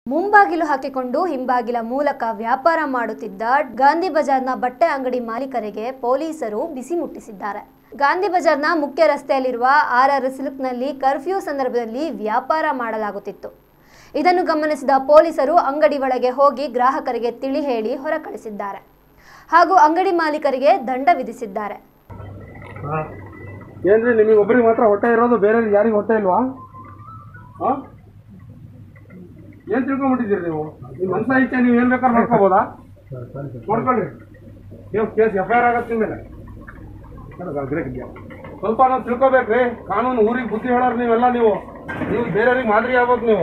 ಮುಂಬಾಗಿಲು ಹಾಕಿಕೊಂಡು ಹಿಂಬಾಗಿಲ ಮೂಲಕ ವ್ಯಾಪಾರ ಮಾಡುತ್ತಿದ್ದ ಗಾಂಧಿ ಬಜಾರ್ನ ಬಟ್ಟೆ ಅಂಗಡಿ ಮಾಲೀಕರಿಗೆ ಪೊಲೀಸರು ಬಿಸಿ ಮುಟ್ಟಿಸಿದ್ದಾರೆ ಗಾಂಧಿ ಬಜಾರ್ನ ಮುಖ್ಯ ರಸ್ತೆಯಲ್ಲಿರುವ ಆರ್ ಆರ್ ಸಿಲ್ಕ್ನಲ್ಲಿ ಕರ್ಫ್ಯೂ ಸಂದರ್ಭದಲ್ಲಿ ವ್ಯಾಪಾರ ಮಾಡಲಾಗುತ್ತಿತ್ತು ಇದನ್ನು ಗಮನಿಸಿದ ಪೊಲೀಸರು ಅಂಗಡಿ ಒಳಗೆ ಹೋಗಿ ಗ್ರಾಹಕರಿಗೆ ತಿಳಿ ಹೇಳಿ ಹೊರಕಳಿಸಿದ್ದಾರೆ ಹಾಗೂ ಅಂಗಡಿ ಮಾಲೀಕರಿಗೆ ದಂಡ ವಿಧಿಸಿದ್ದಾರೆ ಏನ್ರಿ ನಿಮಗೆ ಒಬ್ಬರಿಗೆ ಮಾತ್ರ ಹೊಟ್ಟೆ ಇರೋದು ಬೇರೆ ಯಾರಿಗೆ ಹೊಟ್ಟೆ ಇಲ್ವಾ ಹಾಂ ಏನು ತಿಳ್ಕೊಂಬಿಟ್ಟಿದ್ದೀರಿ ನೀವು ನಿಮ್ಮ ಮನಸ್ಸ ಇಚ್ಛೆ ನೀವು ಏನು ಬೇಕಾದ್ರೆ ಮಾಡ್ಕೋಬೋದಾ ಮಾಡ್ಕೊಳ್ಳಿ ನೀವು ಕೇಸ್ ಎಫ್ ಐ ಆರ್ ಆಗತ್ತೆ ನಿಮ್ಮ ಮೇಲೆ ಸ್ವಲ್ಪ ನಾವು ತಿಳ್ಕೊಬೇಕ್ರಿ ಕಾನೂನು ಊರಿಗೆ ಬುದ್ಧಿ ಹೇಳೋರು ನೀವೆಲ್ಲ ನೀವು ನೀವು ಬೇರೆಯವ್ರಿಗೆ ಮಾದರಿ ಆಗ್ಬೇಕು ನೀವು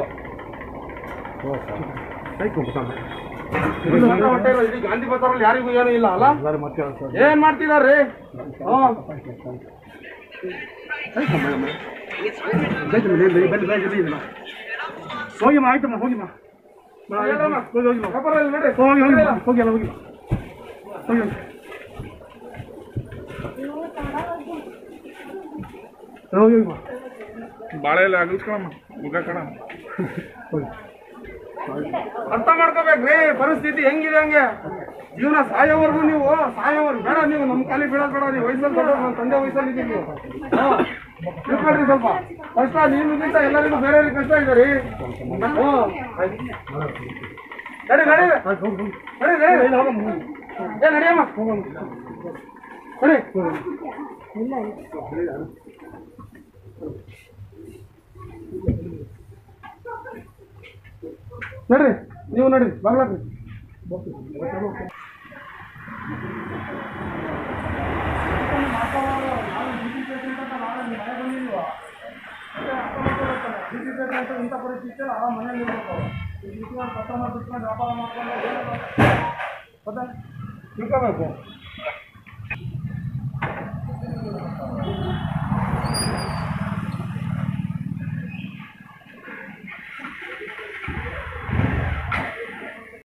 ನಿಮ್ಗೆ ಮಾತ್ರ ಹೊಟ್ಟೆ ಇಲ್ಲ ಇಡೀ ಗಾಂಧಿ ಬಜಾರಲ್ಲಿ ಯಾರಿಗೂ ಏನೂ ಇಲ್ಲ ಅಲ್ಲ ಏನ್ ಮಾಡ್ತಿದಾರ್ರಿ ಹಾಂ ಹೋಗಿಮ್ಮ ಆಯ್ತಮ್ಮ ಹೋಗಿಮ್ಮ ಹೇಳಮ್ಮ. ಹೋಗಿ ಹೋಗಿ ವ್ಯಾಪಾರ ಇಲ್ಲ ನಡ್ರಿ. ಹೋಗಿ ಹೋಗಿ ಹೋಗಿ ಎಲ್ಲ ಹೋಗಿ ಹೋಗಿ ಹೋಗಿ ಹೋಗಿ ಹೋಗಿಮ್ಮ ಬಾಳೆ ಎಲ್ಲ ಅಗಲ್ಸ್ಕೊಳಮ್ಮ ಮುಗ ಕಣ ಅರ್ಥ ಮಾಡ್ಕೋಬೇಕ್ರಿ ಪರಿಸ್ಥಿತಿ ಹೆಂಗಿದೆ ಹಂಗೆ ಜೀವನ ಸಾಯೋವರೆಗೂ ನೀವು ಸಾಯೋವರೆಗೂ ಬೇಡ ನೀವು ನಮ್ಮ ಕಾಲಿಗೆ ಬೀಳೋದು ಬೇಡ ನೀವು ವಯಸ್ಸಲ್ಲಿ ದೊಡ್ಡವ್ರು ನನ್ನ ತಂದೆ ವಯಸ್ಸಲ್ಲಿ ಇದ್ದೀವಿ ನೀವು ಹಾ. ತಿಳ್ಕೊಳ್ರಿ ಸ್ವಲ್ಪ ಕಷ್ಟ ನಿಮ್ಗಿಂತ ಎಲ್ಲರಿಗೂ ಬೇರೆಯವ್ರಿಗೆ ಕಷ್ಟ ಇದೆ ರೀ ಹ್ಞೂ ನಡಿ ನಡಿ ನಡಿ ನಡಿ ಏ ನಡಿಯಮ್ಮ ನಡಿ ನಡ್ರಿ ನೀವು ನಡ್ರಿ ಬಾಗ್ಲಾಕ್ರಿ ಇಂಥ ಪರಿಸ್ಥಿತಿ ಆ ಮನೇಲಿ ಇರ್ಬೇಕು ಈ ರೀತಿ ಒಂದು ಕಸ್ಟಮರ್ ಬಿಟ್ಕೊಂಡು ವ್ಯಾಪಾರ ಮಾಡ್ಕೊಂಡು ತಿಳ್ಕೋಬೇಕು